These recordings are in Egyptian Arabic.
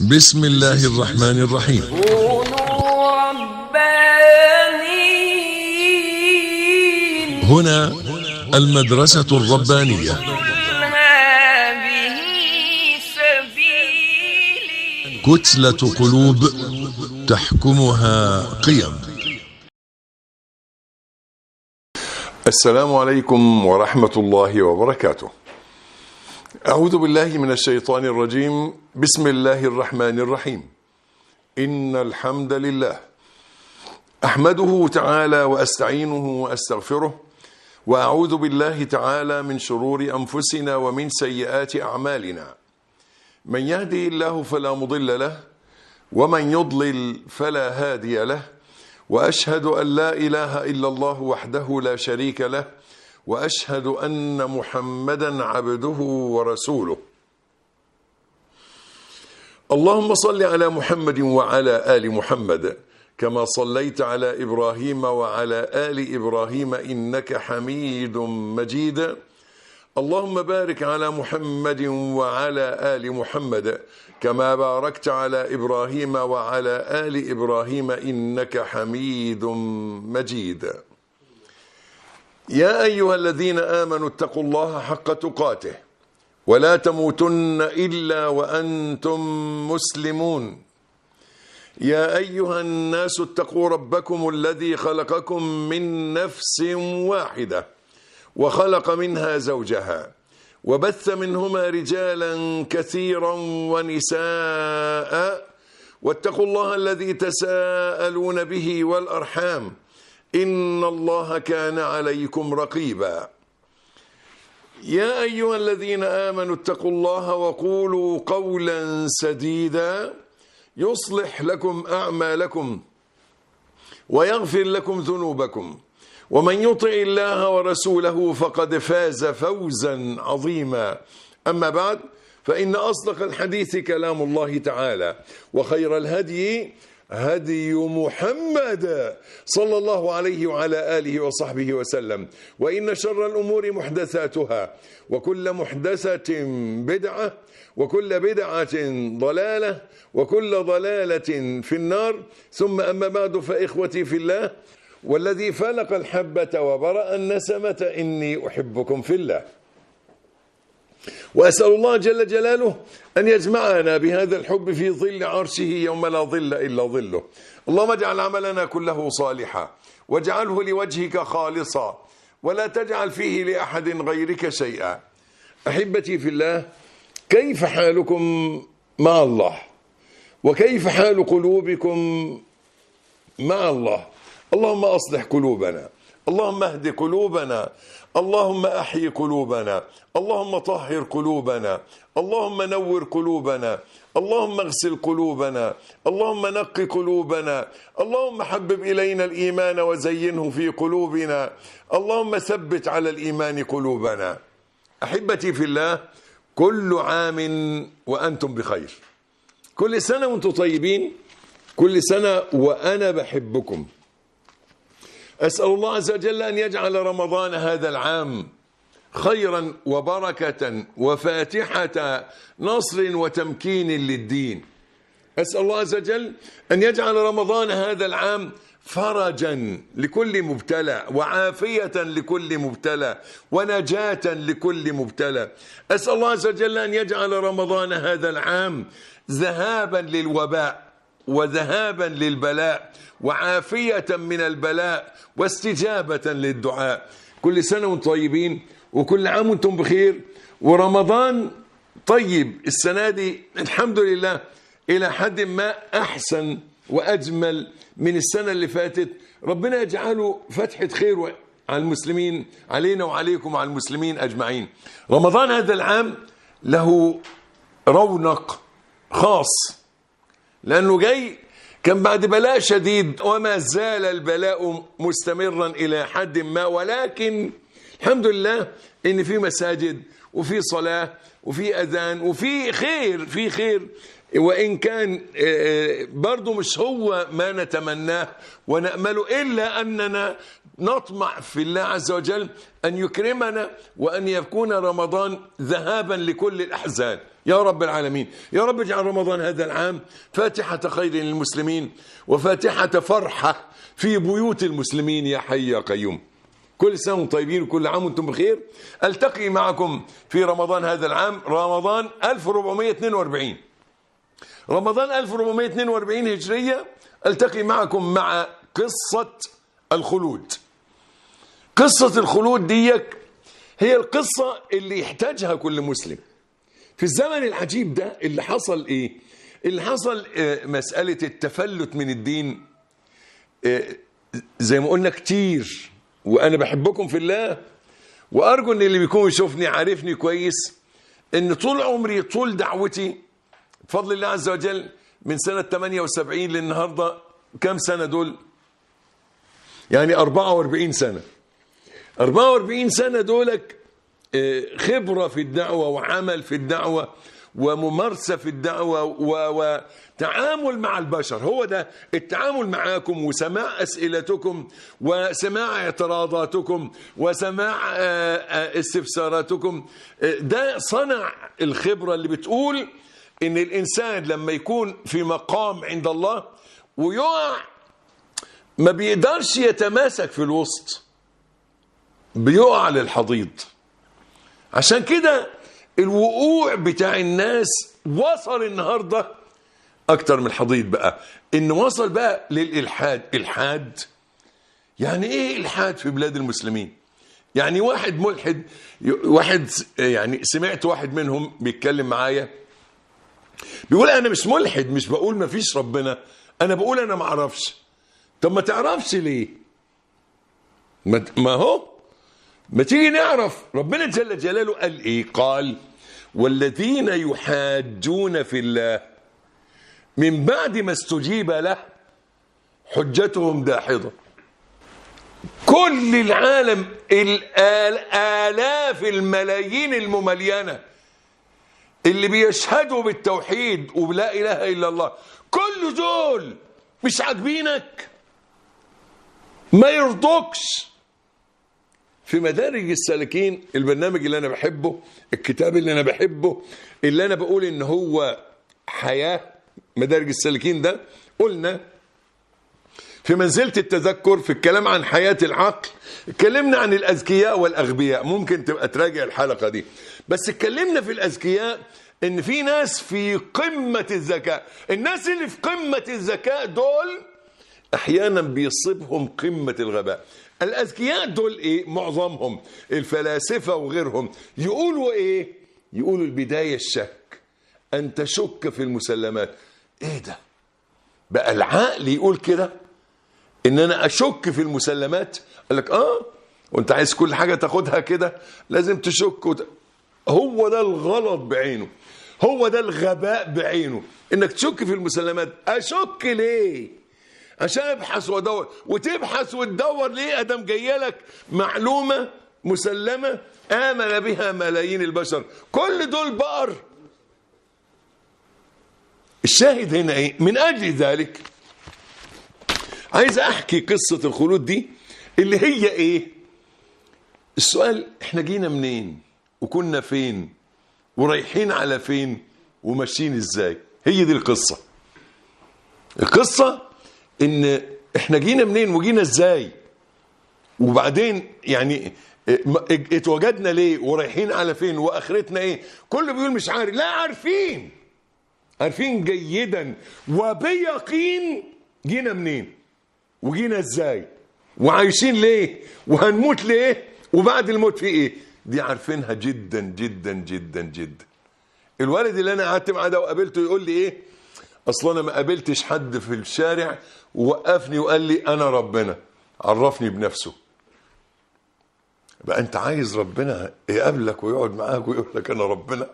بسم الله الرحمن الرحيم كونوا ربانيين هنا المدرسة الربانية قل هذه سبيلي كتلة قلوب تحكمها قيم السلام عليكم ورحمة الله وبركاته. أعوذ بالله من الشيطان الرجيم، بسم الله الرحمن الرحيم. إن الحمد لله أحمده تعالى وأستعينه وأستغفره وأعوذ بالله تعالى من شرور أنفسنا ومن سيئات أعمالنا. من يهدي الله فلا مضل له ومن يضلل فلا هادي له واشهد ان لا اله الا الله وحده لا شريك له واشهد ان محمدا عبده ورسوله اللهم صل على محمد وعلى ال محمد كما صليت على ابراهيم وعلى ال ابراهيم انك حميد مجيد اللهم بارك على محمد وعلى ال محمد كما باركت على ابراهيم وعلى ال ابراهيم انك حميد مجيد يا ايها الذين امنوا اتقوا الله حق تقاته ولا تموتن الا وانتم مسلمون يا ايها الناس اتقوا ربكم الذي خلقكم من نفس واحده وخلق منها زوجها وبث منهما رجالا كثيرا ونساء واتقوا الله الذي تساءلون به والارحام ان الله كان عليكم رقيبا يا ايها الذين امنوا اتقوا الله وقولوا قولا سديدا يصلح لكم اعمالكم ويغفر لكم ذنوبكم ومن يطع الله ورسوله فقد فاز فوزا عظيما اما بعد فان اصدق الحديث كلام الله تعالى وخير الهدي هدي محمد صلى الله عليه وعلى اله وصحبه وسلم وان شر الامور محدثاتها وكل محدثه بدعه وكل بدعه ضلاله وكل ضلاله في النار ثم اما بعد فاخوتي في الله والذي فلق الحبة وبرأ النسمة إني أحبكم في الله وأسأل الله جل جلاله أن يجمعنا بهذا الحب في ظل عرشه يوم لا ظل إلا ظله اللهم اجعل عملنا كله صالحا واجعله لوجهك خالصا ولا تجعل فيه لأحد غيرك شيئا أحبتي في الله كيف حالكم مع الله وكيف حال قلوبكم مع الله اللهم اصلح قلوبنا اللهم اهد قلوبنا اللهم احي قلوبنا اللهم طهر قلوبنا اللهم نور قلوبنا اللهم اغسل قلوبنا اللهم نق قلوبنا اللهم حبب الينا الايمان وزينه في قلوبنا اللهم ثبت على الايمان قلوبنا احبتي في الله كل عام وانتم بخير كل سنه وانتم طيبين كل سنه وانا بحبكم أسأل الله عز وجل أن يجعل رمضان هذا العام خيرا وبركة وفاتحة نصر وتمكين للدين أسأل الله عز وجل أن يجعل رمضان هذا العام فرجا لكل مبتلى وعافية لكل مبتلى ونجاة لكل مبتلى أسأل الله عز وجل أن يجعل رمضان هذا العام ذهابا للوباء وذهابا للبلاء وعافية من البلاء واستجابة للدعاء كل سنة وانتم طيبين وكل عام وانتم بخير ورمضان طيب السنة دي الحمد لله إلى حد ما أحسن وأجمل من السنة اللي فاتت ربنا يجعله فتحة خير على المسلمين علينا وعليكم وعلى المسلمين أجمعين رمضان هذا العام له رونق خاص لأنه جاي كان بعد بلاء شديد وما زال البلاء مستمرا إلى حد ما ولكن الحمد لله إن في مساجد وفي صلاة وفي أذان وفي خير في خير وإن كان آه، برضو مش هو ما نتمناه ونأمله إلا أننا نطمع في الله عز وجل أن يكرمنا وأن يكون رمضان ذهابا لكل الأحزان يا رب العالمين يا رب اجعل رمضان هذا العام فاتحة خير للمسلمين وفاتحة فرحة في بيوت المسلمين يا حي يا قيوم كل سنة وانتم طيبين وكل عام وانتم بخير التقي معكم في رمضان هذا العام رمضان 1442 رمضان 1442 هجرية التقي معكم مع قصة الخلود قصة الخلود ديك هي القصة اللي يحتاجها كل مسلم في الزمن العجيب ده اللي حصل ايه اللي حصل آه، مسألة التفلت من الدين آه، زي ما قلنا كتير وانا بحبكم في الله وارجو ان اللي بيكون يشوفني عارفني كويس ان طول عمري طول دعوتي بفضل الله عز وجل من سنة 78 للنهاردة كم سنة دول يعني 44 سنة 44 سنة دولك آه، خبرة في الدعوة وعمل في الدعوة وممارسة في الدعوة و- وتعامل مع البشر هو ده التعامل معاكم وسماع أسئلتكم وسماع اعتراضاتكم وسماع آه، آه، استفساراتكم آه، ده صنع الخبرة اللي بتقول ان الانسان لما يكون في مقام عند الله ويقع ما بيقدرش يتماسك في الوسط بيقع للحضيض عشان كده الوقوع بتاع الناس وصل النهارده اكتر من الحضيض بقى ان وصل بقى للالحاد الحاد يعني ايه الحاد في بلاد المسلمين يعني واحد ملحد واحد يعني سمعت واحد منهم بيتكلم معايا بيقول انا مش ملحد مش بقول ما فيش ربنا انا بقول انا ما اعرفش طب ما تعرفش ليه ما ما هو ما تيجي نعرف ربنا جل جلاله قال ايه قال والذين يحاجون في الله من بعد ما استجيب له حجتهم داحضه كل العالم الالاف الملايين المملينه اللي بيشهدوا بالتوحيد ولا اله الا الله كل دول مش عاجبينك ما يرضوكش في مدارج السالكين البرنامج اللي انا بحبه الكتاب اللي انا بحبه اللي انا بقول ان هو حياه مدارج السالكين ده قلنا في منزلة التذكر في الكلام عن حياة العقل اتكلمنا عن الأذكياء والأغبياء ممكن تبقى تراجع الحلقة دي بس اتكلمنا في الأذكياء ان في ناس في قمة الذكاء الناس اللي في قمة الذكاء دول احيانا بيصيبهم قمة الغباء الاذكياء دول ايه معظمهم الفلاسفة وغيرهم يقولوا ايه يقولوا البداية الشك ان تشك في المسلمات ايه ده بقى العقل يقول كده ان انا اشك في المسلمات قال لك اه وانت عايز كل حاجة تاخدها كده لازم تشك وت... هو ده الغلط بعينه هو ده الغباء بعينه انك تشك في المسلمات اشك ليه عشان ابحث وادور وتبحث وتدور ليه ادم جايه لك معلومه مسلمه امن بها ملايين البشر كل دول بقر الشاهد هنا ايه من اجل ذلك عايز احكي قصه الخلود دي اللي هي ايه السؤال احنا جينا منين وكنا فين ورايحين على فين وماشيين ازاي هي دي القصه القصه ان احنا جينا منين وجينا ازاي وبعدين يعني اتوجدنا ليه ورايحين على فين واخرتنا ايه كله بيقول مش عارف لا عارفين عارفين جيدا وبيقين جينا منين وجينا ازاي وعايشين ليه وهنموت ليه وبعد الموت في ايه دي عارفينها جدا جدا جدا جدا الولد اللي انا قعدت معاه ده وقابلته يقول لي ايه اصل انا ما قابلتش حد في الشارع ووقفني وقال لي انا ربنا عرفني بنفسه بقى انت عايز ربنا يقابلك ويقعد معاك ويقول لك انا ربنا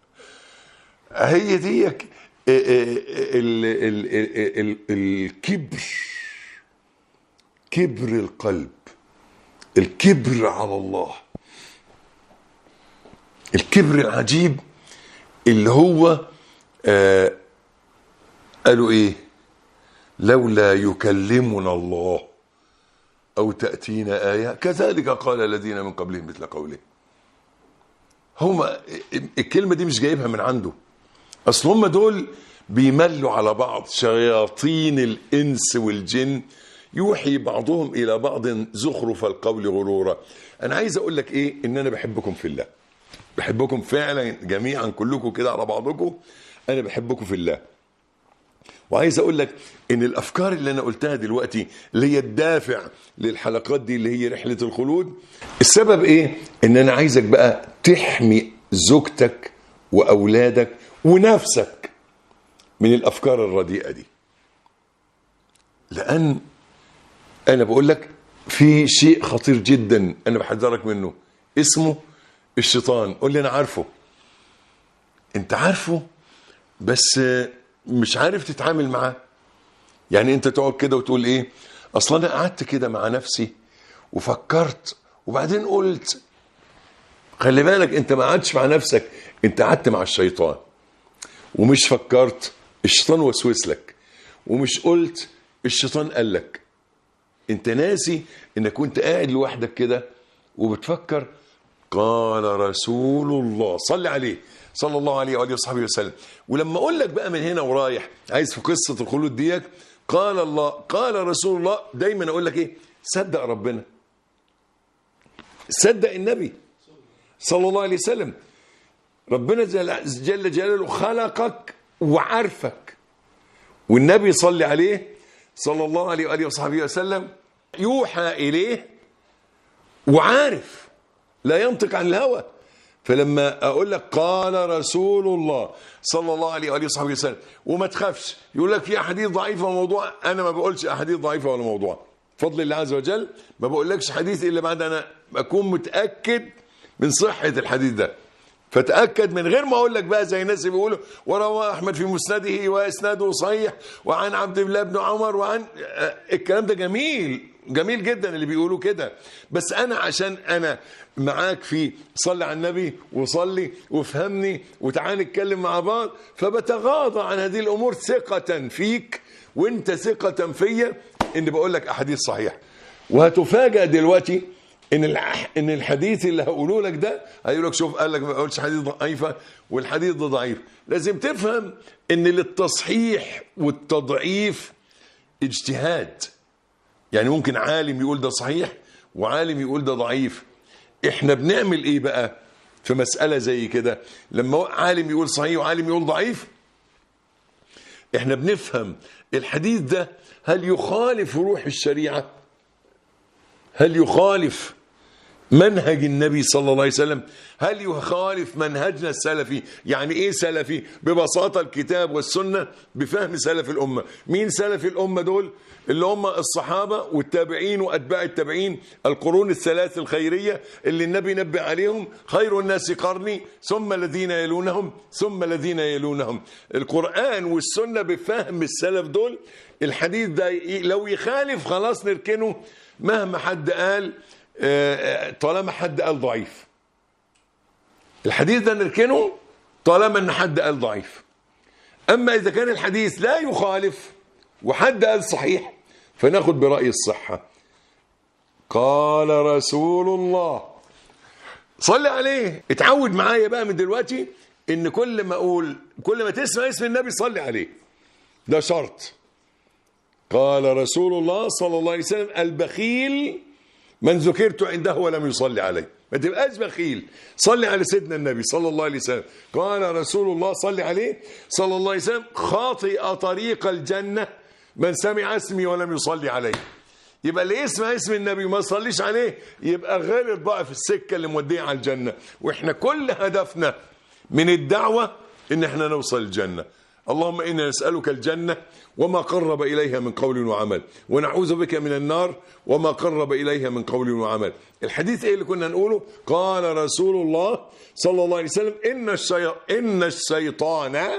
هي دي ال- ال- ال- ال- ال- الكبر كبر القلب الكبر على الله الكبر العجيب اللي هو آه قالوا ايه لولا يكلمنا الله او تاتينا ايه كذلك قال الذين من قبلهم مثل قوله هما الكلمه دي مش جايبها من عنده اصل هم دول بيملوا على بعض شياطين الانس والجن يوحي بعضهم الى بعض زخرف القول غرورا انا عايز اقول لك ايه ان انا بحبكم في الله بحبكم فعلا جميعا كلكم كده على بعضكم انا بحبكم في الله وعايز اقول لك ان الافكار اللي انا قلتها دلوقتي اللي هي الدافع للحلقات دي اللي هي رحله الخلود السبب ايه ان انا عايزك بقى تحمي زوجتك واولادك ونفسك من الافكار الرديئه دي لان انا بقول لك في شيء خطير جدا انا بحذرك منه اسمه الشيطان قول لي انا عارفه انت عارفه بس مش عارف تتعامل معاه يعني انت تقعد كده وتقول ايه اصلا انا قعدت كده مع نفسي وفكرت وبعدين قلت خلي بالك انت ما قعدتش مع نفسك انت قعدت مع الشيطان ومش فكرت الشيطان وسوس لك ومش قلت الشيطان قال لك انت ناسي انك كنت قاعد لوحدك كده وبتفكر قال رسول الله صلي عليه صلى الله عليه واله وصحبه وسلم ولما اقول لك بقى من هنا ورايح عايز في قصه الخلود ديت قال الله قال رسول الله دايما اقول لك ايه صدق ربنا صدق النبي صلى الله عليه وسلم ربنا جل, جل جلاله خلقك وعارفك والنبي صلى عليه صلى الله عليه واله وصحبه وسلم يوحى اليه وعارف لا ينطق عن الهوى فلما اقول لك قال رسول الله صلى الله عليه واله وصحبه وسلم وما تخافش يقول لك في احاديث ضعيفه وموضوع انا ما بقولش احاديث ضعيفه ولا موضوع بفضل الله عز وجل ما بقولكش حديث الا بعد انا اكون متاكد من صحه الحديث ده فتاكد من غير ما اقول لك بقى زي الناس اللي بيقولوا وروى احمد في مسنده واسناده صحيح وعن عبد الله بن عمر وعن الكلام ده جميل جميل جدا اللي بيقولوا كده بس انا عشان انا معاك في صلي على النبي وصلي وافهمني وتعال نتكلم مع بعض فبتغاضى عن هذه الامور ثقة فيك وانت ثقة فيا ان بقول لك احاديث صحيحة وهتفاجأ دلوقتي ان ان الحديث اللي هقوله لك ده هيقول لك شوف قال لك ما قلتش حديث ضعيفه والحديث ده ضعيف لازم تفهم ان للتصحيح والتضعيف اجتهاد يعني ممكن عالم يقول ده صحيح وعالم يقول ده ضعيف احنا بنعمل ايه بقى في مسألة زي كده لما عالم يقول صحيح وعالم يقول ضعيف احنا بنفهم الحديث ده هل يخالف روح الشريعة هل يخالف منهج النبي صلى الله عليه وسلم هل يخالف منهجنا السلفي يعني ايه سلفي ببساطة الكتاب والسنة بفهم سلف الأمة مين سلف الأمة دول اللي هم الصحابة والتابعين وأتباع التابعين القرون الثلاث الخيرية اللي النبي نبه عليهم خير الناس قرني ثم الذين يلونهم ثم الذين يلونهم القرآن والسنة بفهم السلف دول الحديث ده لو يخالف خلاص نركنه مهما حد قال طالما حد قال ضعيف الحديث ده نركنه طالما ان حد قال ضعيف اما اذا كان الحديث لا يخالف وحد قال صحيح فناخد برأي الصحة قال رسول الله صلي عليه اتعود معايا بقى من دلوقتي ان كل ما اقول كل ما تسمع اسم النبي صلي عليه ده شرط قال رسول الله صلى الله عليه وسلم البخيل من ذكرت عنده ولم يصلي عليه ما تبقاش بخيل صلي على سيدنا النبي صلى الله عليه وسلم قال رسول الله صلي عليه صلى الله عليه وسلم خاطئ طريق الجنة من سمع اسمي ولم يصلي عليه يبقى اللي يسمع اسم النبي وما يصليش عليه يبقى غلط بقى في السكة اللي موديه على الجنة واحنا كل هدفنا من الدعوة ان احنا نوصل الجنة اللهم إنا نسألك الجنة وما قرب إليها من قول وعمل ونعوذ بك من النار وما قرب إليها من قول وعمل الحديث إيه اللي كنا نقوله قال رسول الله صلى الله عليه وسلم إن, الشي... إن الشيطان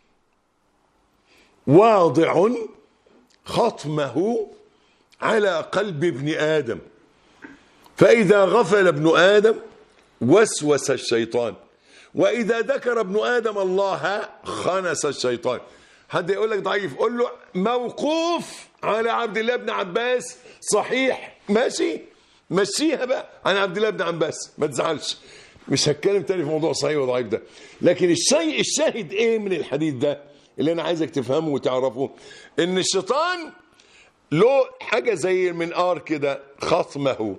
واضع خطمه على قلب ابن آدم فإذا غفل ابن آدم وسوس الشيطان وإذا ذكر ابن آدم الله خنس الشيطان حد يقول لك ضعيف قول له موقوف على عبد الله بن عباس صحيح ماشي مشيها بقى عن عبد الله بن عباس ما تزعلش مش هتكلم تاني في موضوع صحيح وضعيف ده لكن الشيء الشاهد ايه من الحديث ده اللي انا عايزك تفهمه وتعرفه ان الشيطان له حاجه زي المنقار كده خصمه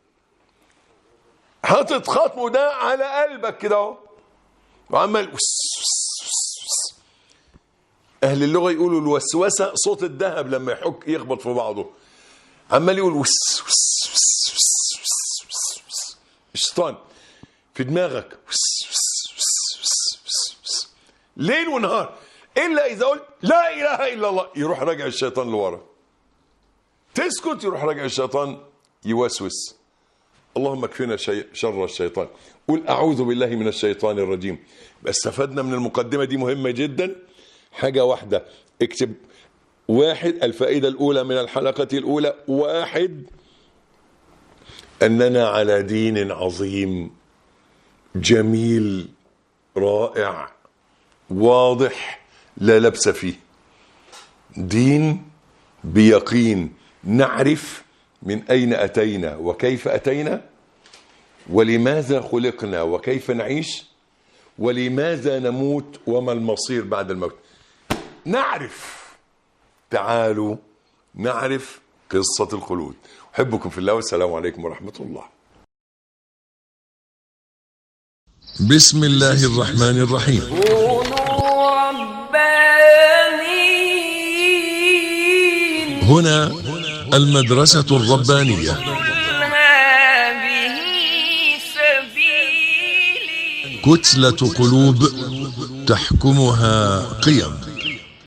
حاطط خصمه ده على قلبك كده اهو وعمال وس وس وس وس. اهل اللغه يقولوا الوسوسه صوت الذهب لما يحك يخبط في بعضه عمال يقول وس وس وس وس وس وس وس الشيطان في دماغك وس وس وس وس وس وس ليل ونهار الا اذا قلت لا اله الا الله يروح راجع الشيطان لورا تسكت يروح راجع الشيطان يوسوس اللهم اكفنا شي... شر الشيطان قل اعوذ بالله من الشيطان الرجيم استفدنا من المقدمه دي مهمه جدا حاجه واحده اكتب واحد الفائده الاولى من الحلقه الاولى واحد اننا على دين عظيم جميل رائع واضح لا لبس فيه دين بيقين نعرف من أين أتينا وكيف أتينا ولماذا خلقنا وكيف نعيش ولماذا نموت وما المصير بعد الموت نعرف تعالوا نعرف قصة الخلود أحبكم في الله والسلام عليكم ورحمة الله بسم الله الرحمن الرحيم كونوا ربانيين هنا المدرسة الربانية قل هذه سبيلي كتلة قلوب تحكمها قيم